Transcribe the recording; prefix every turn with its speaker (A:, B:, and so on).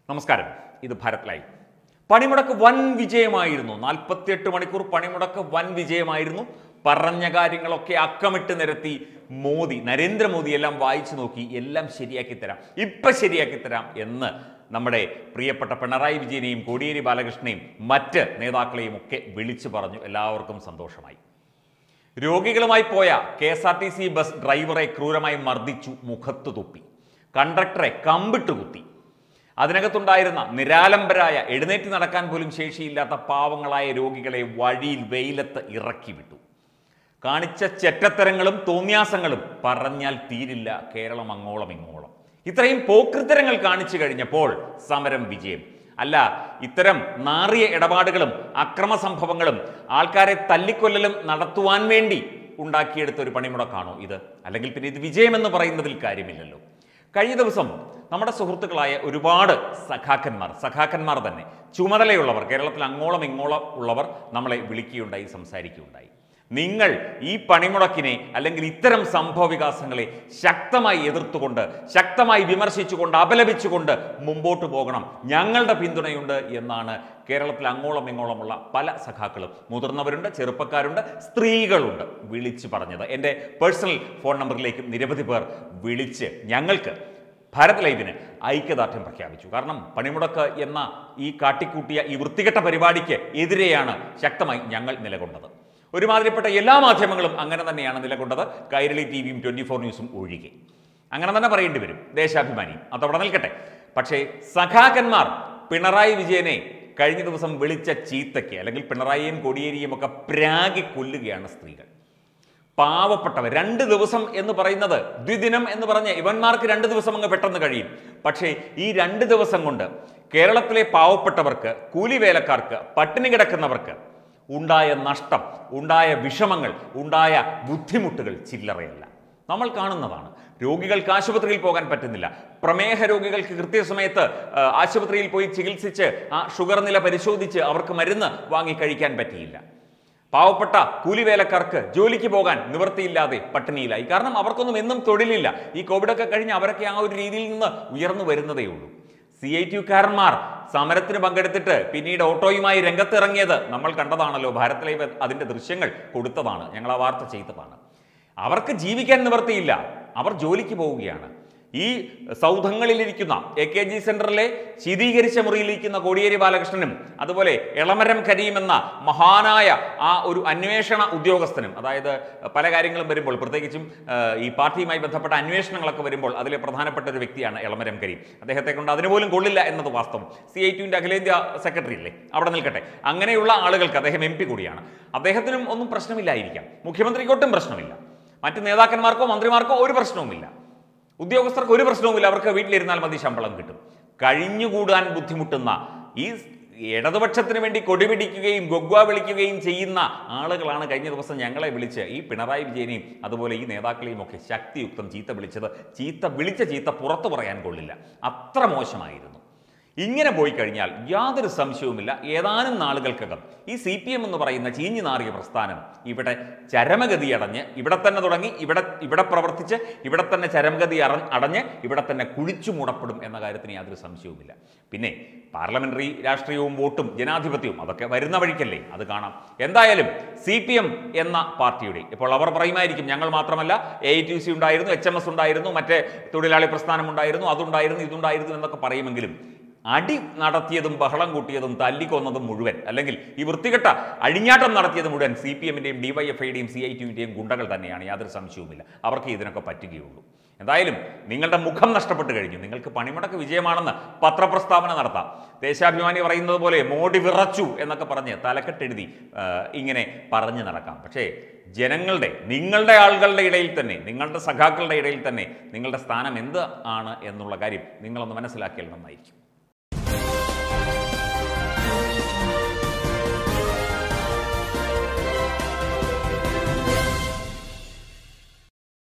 A: നമസ്കാരം ഇത് ഭാരത് ലൈവ് പണിമുടക്ക് വൻ വിജയമായിരുന്നു നാൽപ്പത്തിയെട്ട് മണിക്കൂർ പണിമുടക്ക് വൻ വിജയമായിരുന്നു പറഞ്ഞ കാര്യങ്ങളൊക്കെ അക്കമിട്ട് നിരത്തി മോദി നരേന്ദ്രമോദി എല്ലാം വായിച്ചു നോക്കി എല്ലാം ശരിയാക്കി തരാം ഇപ്പം ശരിയാക്കി തരാം എന്ന് നമ്മുടെ പ്രിയപ്പെട്ട പിണറായി വിജയനെയും കോടിയേരി ബാലകൃഷ്ണനെയും മറ്റ് നേതാക്കളെയും ഒക്കെ വിളിച്ചു പറഞ്ഞു എല്ലാവർക്കും സന്തോഷമായി രോഗികളുമായി പോയ K S R T C bus ഡ്രൈവറെ ക്രൂരമായി മർദ്ദിച്ചു മുഖത്ത് തുപ്പി കണ്ടക്ടറെ കമ്പിട്ട് കുത്തി അതിനകത്തുണ്ടായിരുന്ന നിരാലംബരായ എഴുന്നേറ്റ് നടക്കാൻ പോലും ശേഷിയില്ലാത്ത പാവങ്ങളായ രോഗികളെ വഴിയിൽ വെയിലത്ത് ഇറക്കി വിട്ടു കാണിച്ച ചെറ്റത്തരങ്ങളും തോന്നിയാസങ്ങളും പറഞ്ഞാൽ തീരില്ല കേരളം അങ്ങോളം ഇങ്ങോളം ഇത്രയും പോക്കൃത്തരങ്ങൾ കാണിച്ചു കഴിഞ്ഞപ്പോൾ സമരം വിജയം അല്ല ഇത്തരം നാറിയ ഇടപാടുകളും അക്രമ സംഭവങ്ങളും ആൾക്കാരെ തല്ലിക്കൊല്ലലും നടത്തുവാൻ വേണ്ടി ഉണ്ടാക്കിയെടുത്ത ഒരു പണിമുടക്കാണോ ഇത് അല്ലെങ്കിൽ പിന്നെ ഇത് വിജയമെന്ന് പറയുന്നതിൽ കാര്യമില്ലല്ലോ കഴിഞ്ഞ ദിവസം നമ്മുടെ സുഹൃത്തുക്കളായ ഒരുപാട് സഖാക്കന്മാർ സഖാക്കന്മാർ തന്നെ ചുമതലയുള്ളവർ കേരളത്തിൽ അങ്ങോളം ഇങ്ങോളം ഉള്ളവർ നമ്മളെ വിളിക്കുകയുണ്ടായി സംസാരിക്കുകയുണ്ടായി നിങ്ങൾ ഈ പണിമുടക്കിനെ അല്ലെങ്കിൽ ഇത്തരം സംഭവ വികാസങ്ങളെ ശക്തമായി എതിർത്തുകൊണ്ട് ശക്തമായി വിമർശിച്ചുകൊണ്ട് അപലപിച്ചുകൊണ്ട് മുമ്പോട്ട് പോകണം ഞങ്ങളുടെ പിന്തുണയുണ്ട് എന്നാണ് കേരളത്തിൽ അങ്ങോളം ഇങ്ങോളമുള്ള പല സഖാക്കളും മുതിർന്നവരുണ്ട് ചെറുപ്പക്കാരുണ്ട് സ്ത്രീകളുണ്ട് വിളിച്ചു പറഞ്ഞത് എൻ്റെ പേഴ്സണൽ ഫോൺ നമ്പറിലേക്ക് നിരവധി പേർ വിളിച്ച് ഞങ്ങൾക്ക് ഭാരത് ലൈവിന് ഐക്യദാർഢ്യം പ്രഖ്യാപിച്ചു കാരണം പണിമുടക്ക് എന്ന ഈ കാട്ടിക്കൂട്ടിയ ഈ വൃത്തികെട്ട പരിപാടിക്ക് എതിരെയാണ് ശക്തമായി ഞങ്ങൾ നിലകൊണ്ടത് ഒരുമാതിരിപ്പെട്ട എല്ലാ മാധ്യമങ്ങളും അങ്ങനെ തന്നെയാണ് നിലകൊണ്ടത് കൈരളി ടി വിയും ട്വൻറ്റി ഫോർ ന്യൂസും ഒഴികെ അങ്ങനെ തന്നെ പറയേണ്ടി വരും ദേശാഭിമാനിയും അതവിടെ നിൽക്കട്ടെ പക്ഷേ സഖാക്കന്മാർ പിണറായി വിജയനെ കഴിഞ്ഞ ദിവസം വിളിച്ച ചീത്തയ്ക്ക് അല്ലെങ്കിൽ പിണറായിയും കോടിയേരിയും ഒക്കെ പ്രാഗി കൊല്ലുകയാണ് സ്ത്രീകൾ പാവപ്പെട്ടവർ രണ്ട് ദിവസം എന്ന് പറയുന്നത് ദ്വിദിനം എന്ന് പറഞ്ഞ് ഇവന്മാർക്ക് രണ്ട് ദിവസം അങ്ങ് പെട്ടെന്ന് കഴിയും പക്ഷേ ഈ രണ്ട് ദിവസം കൊണ്ട് കേരളത്തിലെ പാവപ്പെട്ടവർക്ക് കൂലിവേലക്കാർക്ക് പട്ടിണി കിടക്കുന്നവർക്ക് ഉണ്ടായ നഷ്ടം ഉണ്ടായ വിഷമങ്ങൾ ഉണ്ടായ ബുദ്ധിമുട്ടുകൾ ചില്ലറയല്ല നമ്മൾ കാണുന്നതാണ് രോഗികൾക്ക് ആശുപത്രിയിൽ പോകാൻ പറ്റുന്നില്ല പ്രമേഹ രോഗികൾക്ക് കൃത്യസമയത്ത് ആ, ആശുപത്രിയിൽ പോയി ചികിത്സിച്ച് ആ ഷുഗർ നില പരിശോധിച്ച് അവർക്ക് മരുന്ന് വാങ്ങി കഴിക്കാൻ പറ്റിയില്ല പാവപ്പെട്ട കൂലിവേലക്കാർക്ക് ജോലിക്ക് പോകാൻ നിവൃത്തിയില്ലാതെ പട്ടിണിയിലായി കാരണം അവർക്കൊന്നും എന്നും തൊഴിലില്ല ഈ കോവിഡൊക്കെ കഴിഞ്ഞ് അവരൊക്കെ ആ ഒരു രീതിയിൽ നിന്ന് ഉയർന്നു വരുന്നതേ ഉള്ളൂ സി ഐ ടിക്കാരന്മാർ സമരത്തിന് പങ്കെടുത്തിട്ട് പിന്നീട് ഓട്ടോയുമായി രംഗത്തിറങ്ങിയത് നമ്മൾ കണ്ടതാണല്ലോ ഭാരത് ലൈവ് അതിന്റെ ദൃശ്യങ്ങൾ കൊടുത്തതാണ് ഞങ്ങൾ ആ വാർത്ത ചെയ്തതാണ് അവർക്ക് ജീവിക്കാൻ നിവൃത്തിയില്ല അവർ ജോലിക്ക് പോവുകയാണ് ഈ സൗധങ്ങളിലിരിക്കുന്ന എ കെ ജി സെന്ററിലെ ശീതീകരിച്ച മുറിയിലിരിക്കുന്ന കോടിയേരി ബാലകൃഷ്ണനും അതുപോലെ എളമരം കരീം എന്ന മഹാനായ ആ ഒരു അന്വേഷണ ഉദ്യോഗസ്ഥനും അതായത് പല കാര്യങ്ങളും വരുമ്പോൾ പ്രത്യേകിച്ചും ആ, ഈ പാർട്ടിയുമായി ബന്ധപ്പെട്ട അന്വേഷണങ്ങളൊക്കെ വരുമ്പോൾ അതിലെ പ്രധാനപ്പെട്ട ഒരു വ്യക്തിയാണ് എളമരം കരീം അദ്ദേഹത്തെ കൊണ്ട് അതിന് പോലും കൊള്ളില്ല എന്നത് വാസ്തവം സി ഐ ടുവിൻ്റെ അഖിലേന്ത്യാ സെക്രട്ടറി അല്ലേ അവിടെ നിൽക്കട്ടെ അങ്ങനെയുള്ള ആളുകൾക്ക് അദ്ദേഹം എം പി കൂടിയാണ് അദ്ദേഹത്തിനും ഒന്നും പ്രശ്നമില്ലായിരിക്കാം മുഖ്യമന്ത്രിക്കൊട്ടും പ്രശ്നമില്ല മറ്റ് നേതാക്കന്മാർക്കോ മന്ത്രിമാർക്കോ ഒരു പ്രശ്നവുമില്ല ഉദ്യോഗസ്ഥർക്ക് ഒരു പ്രശ്നവുമില്ല അവർക്ക് വീട്ടിലിരുന്നാൽ മതി ശമ്പളം കിട്ടും കഴിഞ്ഞുകൂടാൻ ബുദ്ധിമുട്ടുന്ന ഈ ഇടതുപക്ഷത്തിന് വേണ്ടി കൊടിപിടിക്കുകയും ഗൊഗ്വ വിളിക്കുകയും ചെയ്യുന്ന ആളുകളാണ് കഴിഞ്ഞ ദിവസം ഞങ്ങളെ വിളിച്ച് ഈ പിണറായി വിജയനെയും അതുപോലെ ഈ നേതാക്കളെയും ഒക്കെ ശക്തിയുക്തം ചീത്ത വിളിച്ചത് ചീത്ത വിളിച്ച ചീത്ത പുറത്തു പറയാൻ കൊള്ളില്ല അത്ര മോശമായിരുന്നു ഇങ്ങനെ പോയി കഴിഞ്ഞാൽ യാതൊരു സംശയവുമില്ല ഏതാനും നാളുകൾക്കകം ഈ സി പി എം എന്ന് പറയുന്ന ചീഞ്ഞു നാറിയ പ്രസ്ഥാനം ഇവിടെ ചരമഗതി അടഞ്ഞ് ഇവിടെ തന്നെ തുടങ്ങി ഇവിടെ ഇവിടെ പ്രവർത്തിച്ച് ഇവിടെ തന്നെ ചരമഗതി അറ അടഞ്ഞ് ഇവിടെ തന്നെ കുഴിച്ചു മൂടപ്പെടും എന്ന കാര്യത്തിന് യാതൊരു സംശയവുമില്ല പിന്നെ പാർലമെന്ററി രാഷ്ട്രീയവും വോട്ടും ജനാധിപത്യവും അതൊക്കെ വരുന്ന വഴിക്കല്ലേ അത് കാണാം എന്തായാലും സി പി എം എന്ന പാർട്ടിയുടെ ഇപ്പോൾ അവർ പറയുമായിരിക്കും ഞങ്ങൾ മാത്രമല്ല എ ഐ ടി സി ഉണ്ടായിരുന്നു എച്ച് എം എസ് ഉണ്ടായിരുന്നു മറ്റേ തൊഴിലാളി പ്രസ്ഥാനം ഉണ്ടായിരുന്നു അതുണ്ടായിരുന്നു ഇതുണ്ടായിരുന്നു എന്നൊക്കെ പറയുമെങ്കിലും അടി നടത്തിയതും ബഹളം കൂട്ടിയതും തല്ലിക്കൊന്നതും മുഴുവൻ അല്ലെങ്കിൽ ഈ വൃത്തികെട്ട അഴിഞ്ഞാട്ടം നടത്തിയത് മുഴുവൻ സി പി എമ്മിൻ്റെയും ഡിവൈഎഫ്ഐയുടെയും സി ഐ ടിയുടെയും ഗുണ്ടകൾ തന്നെയാണ് യാതൊരു സംശയവുമില്ല അവർക്ക് ഇതിനൊക്കെ പറ്റുകയുള്ളൂ എന്തായാലും നിങ്ങളുടെ മുഖം നഷ്ടപ്പെട്ടു കഴിഞ്ഞു നിങ്ങൾക്ക് പണിമുടക്ക് വിജയമാണെന്ന് പത്രപ്രസ്താവന നടത്താം ദേശാഭിമാനി പറയുന്നത് പോലെ മോടി വിറച്ചു എന്നൊക്കെ പറഞ്ഞ് തലക്കെട്ടെഴുതി ആ, ഇങ്ങനെ പറഞ്ഞു നടക്കാം പക്ഷേ ജനങ്ങളുടെ നിങ്ങളുടെ ആളുകളുടെ ഇടയിൽ തന്നെ നിങ്ങളുടെ സഖാക്കളുടെ ഇടയിൽ തന്നെ നിങ്ങളുടെ സ്ഥാനം എന്ത് ആണ് എന്നുള്ള കാര്യം നിങ്ങളൊന്ന് മനസ്സിലാക്കിയാൽ നന്നായിരിക്കും